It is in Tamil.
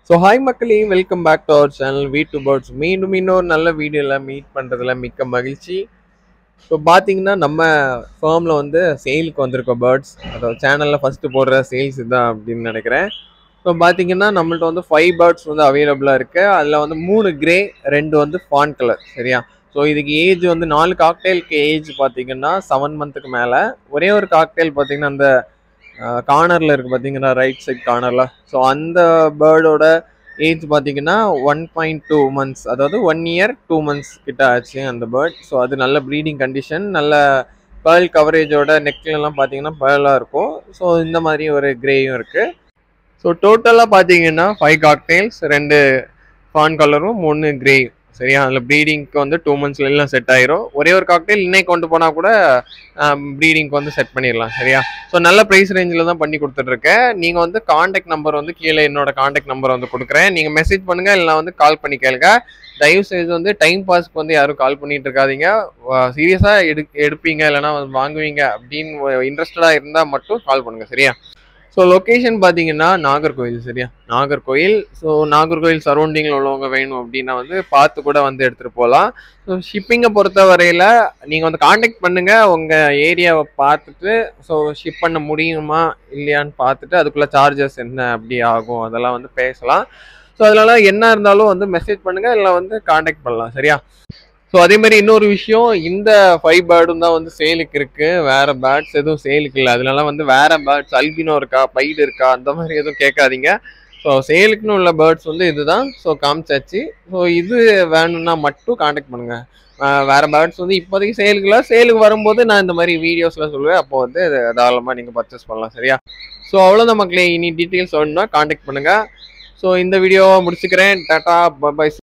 ஸோ ஹாய் மக்களே welcome back to our channel we two birds மீண்டும் இன்னொரு நல்ல வீடியோவில் மீட் பண்ணுறதுல மிக்க மகிழ்ச்சி ஸோ பார்த்தீங்கன்னா நம்ம ஃபார்மில் வந்து சேலுக்கு வந்திருக்க பேர்ட்ஸ் அதாவது சேனலில் ஃபஸ்ட்டு போடுற சேல்ஸ் இதுதான் அப்படின்னு நினைக்கிறேன் ஸோ பார்த்தீங்கன்னா நம்மள்ட்ட வந்து ஃபைவ் பேர்ட்ஸ் வந்து அவைலபிளாக இருக்குது அதில் வந்து மூணு கிரே ரெண்டு வந்து ஃபான் கலர் சரியா ஸோ இதுக்கு ஏஜ் வந்து நாலு காக்டெயிலுக்கு ஏஜ் பார்த்தீங்கன்னா செவன் மந்த்துக்கு மேலே ஒரே ஒரு காக்டெயில் பார்த்தீங்கன்னா அந்த கார்னரில் இருக்குது பார்த்தீங்கன்னா ரைட் சைட் கார்னரில் ஸோ அந்த பேர்டோட ஏஜ் பார்த்தீங்கன்னா ஒன் பாயிண்ட் டூ மந்த்ஸ் அதாவது ஒன் இயர் டூ மந்த்ஸ் கிட்ட ஆச்சு அந்த பேர்ட் ஸோ அது நல்ல ப்ரீடிங் கண்டிஷன் நல்ல பேர்ல் கவரேஜோட நெக்லெலாம் பார்த்தீங்கன்னா பேர்லாக இருக்கும் ஸோ இந்த மாதிரி ஒரு கிரேயும் இருக்குது ஸோ டோட்டலாக பார்த்தீங்கன்னா ஃபைவ் காக்டெயில்ஸ் ரெண்டு ஃபான் கலரும் மூணு கிரே சரியா அதில் ப்ரீடிங்க்கு வந்து டூ மந்த்ஸ்ல எல்லாம் செட் ஆயிரும் ஒரே ஒரு காக்டெயில் இன்னைக்கு கொண்டு போனால் கூட ப்ரீடிங்க்கு வந்து செட் பண்ணிடலாம் சரியா ஸோ நல்ல ப்ரைஸ் ரேஞ்சில் தான் பண்ணி கொடுத்துட்ருக்கேன் நீங்கள் வந்து காண்டாக்ட் நம்பர் வந்து கீழே என்னோட காண்டாக்ட் நம்பர் வந்து கொடுக்குறேன் நீங்கள் மெசேஜ் பண்ணுங்கள் இல்லை வந்து கால் பண்ணி கேளுங்க தயவு செய்து வந்து டைம் பாஸ்க்கு வந்து யாரும் கால் பண்ணிட்டு இருக்காதீங்க சீரியஸாக எடு எடுப்பீங்க இல்லைனா வாங்குவீங்க அப்படின்னு இன்ட்ரெஸ்டடாக இருந்தால் மட்டும் கால் பண்ணுங்கள் சரியா ஸோ லொக்கேஷன் பார்த்தீங்கன்னா நாகர்கோவில் சரியா நாகர்கோவில் ஸோ நாகர்கோவில் சரௌண்டிங்கில் உள்ளவங்க வேணும் அப்படின்னா வந்து பார்த்து கூட வந்து எடுத்துகிட்டு போகலாம் ஸோ ஷிப்பிங்கை பொறுத்த வரையில் நீங்கள் வந்து காண்டாக்ட் பண்ணுங்கள் உங்கள் ஏரியாவை பார்த்துட்டு ஸோ ஷிப் பண்ண முடியுமா இல்லையான்னு பார்த்துட்டு அதுக்குள்ளே சார்ஜஸ் என்ன அப்படி ஆகும் அதெல்லாம் வந்து பேசலாம் ஸோ அதனால என்ன இருந்தாலும் வந்து மெசேஜ் பண்ணுங்கள் இல்லை வந்து காண்டாக்ட் பண்ணலாம் சரியா ஸோ அதே மாதிரி இன்னொரு விஷயம் இந்த ஃபைவ் பேர்டும் தான் வந்து சேலுக்கு இருக்கு வேற பேர்ட்ஸ் எதுவும் சேலுக்கு இல்லை அதனால வந்து வேற பேர்ட்ஸ் அல்பினோ இருக்கா பைடு இருக்கா அந்த மாதிரி எதுவும் கேட்காதீங்க ஸோ சேலுக்குன்னு உள்ள பேர்ட்ஸ் வந்து இதுதான் ஸோ காமிச்சாச்சு ஸோ இது வேணும்னா மட்டும் காண்டாக்ட் பண்ணுங்க வேற பேர்ட்ஸ் வந்து இப்போதைக்கு சேலுக்கு இல்லை சேலுக்கு வரும்போது நான் இந்த மாதிரி வீடியோஸ்லாம் சொல்லுவேன் அப்போ வந்து தாராளமாக நீங்கள் பர்ச்சேஸ் பண்ணலாம் சரியா ஸோ அவ்வளோதான் மக்களே இனி டீட்டெயில்ஸ் வேணும்னா காண்டாக்ட் பண்ணுங்க ஸோ இந்த வீடியோவை முடிச்சுக்கிறேன் டாட்டா பபாய்